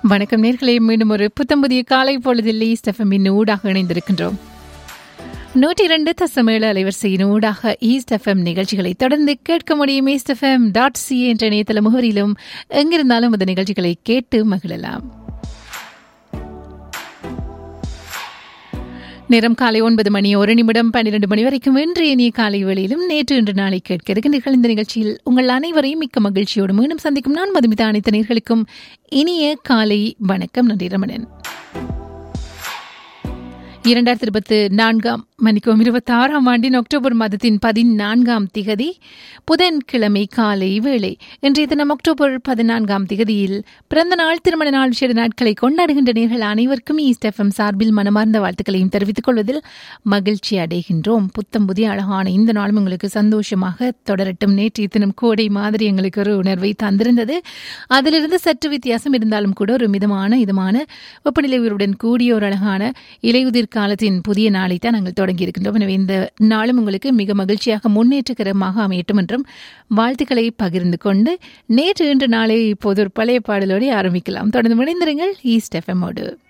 வணக்கம் நேர்களே மீண்டும் ஒரு புத்தம் புதிய காலை பொழுதில் ஈஸ்ட் எஃப்எம்மின் ஊடாக இணைந்திருக்கின்றோம் நூற்றி இரண்டு தசமேழு அலைவரிசையின் ஊடாக ஈஸ்ட் எஃப்எம் நிகழ்ச்சிகளை தொடர்ந்து கேட்க முடியும் ஈஸ்ட் எஃப்எம் டாட் சி என்ற இணையதள முகவரியிலும் எங்கிருந்தாலும் அந்த நிகழ்ச்சிகளை கேட்டு மகிழலாம் நேரம் காலை ஒன்பது மணி ஒரு நிமிடம் பன்னிரண்டு மணி வரைக்கும் இன்று இனிய காலை வேளையிலும் நேற்று இன்று நாளை கேட்க இருக்கின்றீர்கள் இந்த நிகழ்ச்சியில் உங்கள் அனைவரையும் மிக்க மகிழ்ச்சியோடு மீண்டும் சந்திக்கும் நான் மதுமிதா அனைத்து நேர்களுக்கும் இனிய காலை வணக்கம் நன்றி ரமணன் இரண்டாயிரத்தி இருபத்தி நான்காம் மணிக்கும் இருபத்தி ஆறாம் ஆண்டின் அக்டோபர் மாதத்தின் பதினான்காம் திகதி புதன்கிழமை காலை வேளை இன்றைய தினம் அக்டோபர் பதினான்காம் திகதியில் பிறந்த நாள் திருமண நாள் விசேட நாட்களை கொண்டாடுகின்ற நேர்கள் அனைவருக்கும் ஈஸ்ட் எஃப்எம் சார்பில் மனமார்ந்த வாழ்த்துக்களையும் தெரிவித்துக் கொள்வதில் மகிழ்ச்சி அடைகின்றோம் புத்தம் புதிய அழகான இந்த நாளும் உங்களுக்கு சந்தோஷமாக தொடரட்டும் நேற்றைய தினம் கோடை மாதிரி எங்களுக்கு ஒரு உணர்வை தந்திருந்தது அதிலிருந்து சற்று வித்தியாசம் இருந்தாலும் கூட ஒரு மிதமான இதமான வெப்பநிலை உயர்வுடன் கூடிய ஒரு அழகான இலையுதிர் காலத்தின் புதிய நாளை தான் நாங்கள் தொடங்கி இருக்கின்றோம் எனவே இந்த நாளும் உங்களுக்கு மிக மகிழ்ச்சியாக முன்னேற்றகரமாக அமையட்டும் என்றும் வாழ்த்துக்களை பகிர்ந்து கொண்டு நேற்று இன்று நாளை இப்போது ஒரு பழைய பாடலோடு ஆரம்பிக்கலாம் தொடர்ந்து முனைந்திருங்கள் ஈஸ்ட் எஃப்எம்மோடு